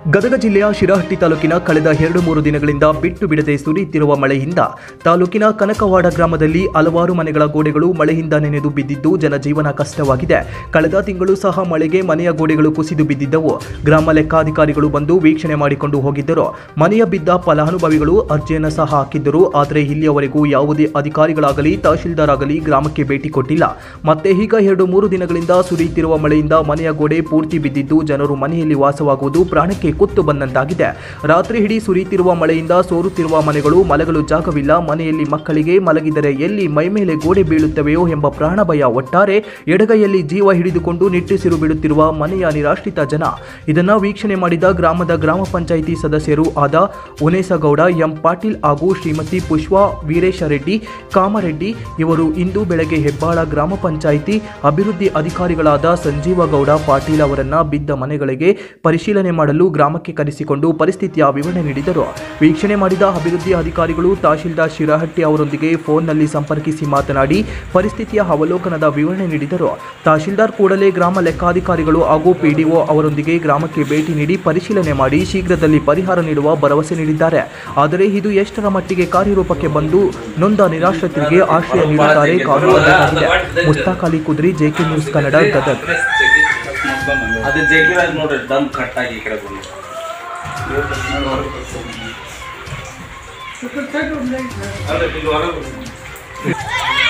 ಗದಗ ಜಿಲ್ಲೆಯ ಶಿರಹಟ್ಟಿ ತಾಲೂಕಿನ ಕಳೆದ ಎರಡು ಮೂರು ದಿನಗಳಿಂದ ಬಿಟ್ಟು ಬಿಡದೆ ಸುರಿಯುತ್ತಿರುವ ಮಳೆಯಿಂದ ತಾಲೂಕಿನ ಕನಕವಾಡ ಗ್ರಾಮದಲ್ಲಿ ಹಲವಾರು ಮನೆಗಳ ಗೋಡೆಗಳು ಮಳೆಯಿಂದ ನೆನೆದು ಬಿದ್ದಿದ್ದು ಜನಜೀವನ ಕಷ್ಟವಾಗಿದೆ ಕಳೆದ ತಿಂಗಳು ಸಹ ಮಳೆಗೆ ಮನೆಯ ಗೋಡೆಗಳು ಕುಸಿದು ಬಿದ್ದಿದ್ದವು ಗ್ರಾಮ ಲೆಕ್ಕಾಧಿಕಾರಿಗಳು ಬಂದು ವೀಕ್ಷಣೆ ಮಾಡಿಕೊಂಡು ಹೋಗಿದ್ದರು ಮನೆಯ ಬಿದ್ದ ಫಲಾನುಭವಿಗಳು ಅರ್ಜಿಯನ್ನು ಸಹ ಹಾಕಿದ್ದರು ಆದರೆ ಇಲ್ಲಿಯವರೆಗೂ ಯಾವುದೇ ಅಧಿಕಾರಿಗಳಾಗಲಿ ತಹಶೀಲ್ದಾರ್ ಆಗಲಿ ಗ್ರಾಮಕ್ಕೆ ಭೇಟಿ ಕೊಟ್ಟಿಲ್ಲ ಮತ್ತೆ ಈಗ ಎರಡು ಮೂರು ದಿನಗಳಿಂದ ಸುರಿಯುತ್ತಿರುವ ಮಳೆಯಿಂದ ಮನೆಯ ಗೋಡೆ ಪೂರ್ತಿ ಬಿದ್ದಿದ್ದು ಜನರು ಮನೆಯಲ್ಲಿ ವಾಸವಾಗುವುದು ಪ್ರಾಣಕ್ಕೆ ಕುತ್ತು ಬಂದಂತಾಗಿದೆ ರಾತ್ರಿ ಇಡೀ ಸುರಿಯುತ್ತಿರುವ ಮಳೆಯಿಂದ ಸೋರುತ್ತಿರುವ ಮನೆಗಳು ಮಲಗಲು ಜಾಗವಿಲ್ಲ ಮನೆಯಲ್ಲಿ ಮಕ್ಕಳಿಗೆ ಮಲಗಿದರೆ ಎಲ್ಲಿ ಮೈಮೇಲೆ ಗೋಡೆ ಬೀಳುತ್ತವೆಯೋ ಎಂಬ ಪ್ರಾಣಭಯ ಒಟ್ಟಾರೆ ಎಡಗೈಯಲ್ಲಿ ಜೀವ ಹಿಡಿದುಕೊಂಡು ನಿಟ್ಟುಸಿರು ಬಿಡುತ್ತಿರುವ ಮನೆಯ ನಿರಾಶ್ರಿತ ಜನ ಇದನ್ನ ವೀಕ್ಷಣೆ ಮಾಡಿದ ಗ್ರಾಮದ ಗ್ರಾಮ ಪಂಚಾಯಿತಿ ಸದಸ್ಯರು ಆದ ಉನೇಸಗೌಡ ಎಂ ಪಾಟೀಲ್ ಹಾಗೂ ಶ್ರೀಮತಿ ಪುಷ್ಪಾ ವೀರೇಶ ರೆಡ್ಡಿ ಕಾಮರೆಡ್ಡಿ ಇವರು ಇಂದು ಬೆಳಗ್ಗೆ ಹೆಬ್ಬಾಳ ಗ್ರಾಮ ಪಂಚಾಯಿತಿ ಅಭಿವೃದ್ಧಿ ಅಧಿಕಾರಿಗಳಾದ ಸಂಜೀವಗೌಡ ಪಾಟೀಲ್ ಅವರನ್ನ ಬಿದ್ದ ಮನೆಗಳಿಗೆ ಪರಿಶೀಲನೆ ಮಾಡಲು ಗ್ರಾಮಕ್ಕೆ ಕರೆಸಿಕೊಂಡು ಪರಿಸ್ಥಿತಿಯ ವಿವರಣೆ ನೀಡಿದರು ವೀಕ್ಷಣೆ ಮಾಡಿದ ಅಭಿವೃದ್ಧಿ ಅಧಿಕಾರಿಗಳು ತಹಶೀಲ್ದಾರ್ ಶಿರಹಟ್ಟಿ ಅವರೊಂದಿಗೆ ಫೋನ್ನಲ್ಲಿ ಸಂಪರ್ಕಿಸಿ ಮಾತನಾಡಿ ಪರಿಸ್ಥಿತಿಯ ಅವಲೋಕನದ ವಿವರಣೆ ನೀಡಿದರು ತಹಶೀಲ್ದಾರ್ ಕೂಡಲೇ ಗ್ರಾಮ ಲೆಕ್ಕಾಧಿಕಾರಿಗಳು ಹಾಗೂ ಪಿಡಿಒ ಅವರೊಂದಿಗೆ ಗ್ರಾಮಕ್ಕೆ ಭೇಟಿ ನೀಡಿ ಪರಿಶೀಲನೆ ಮಾಡಿ ಶೀಘ್ರದಲ್ಲಿ ಪರಿಹಾರ ನೀಡುವ ಭರವಸೆ ನೀಡಿದ್ದಾರೆ ಆದರೆ ಇದು ಎಷ್ಟರ ಮಟ್ಟಿಗೆ ಕಾರ್ಯರೂಪಕ್ಕೆ ಬಂದು ನೊಂದ ನಿರಾಶ್ರಿತರಿಗೆ ಆಶ್ರಯ ನೀಡುತ್ತಾರೆ ಕಾಣುವಂತಾಗಿದೆ ಮುಸ್ತಾಕ್ ಅಲಿ ಕುದ್ರಿ ಜೆಕೆ ನ್ಯೂಸ್ ಕನ್ನಡ ಗದಗ್ ಅದು ಜಗ್ಗಿರಾಜ್ ನೋಡ್ರಿ ದಮ್ ಕಟ್ಟಾಗಿ ಈ ಕಡೆ ಬಂದು ಅಲ್ಲ, ಇಲ್ಲಿ ಹೊರಗೆ ಬರ್ತೀನಿ.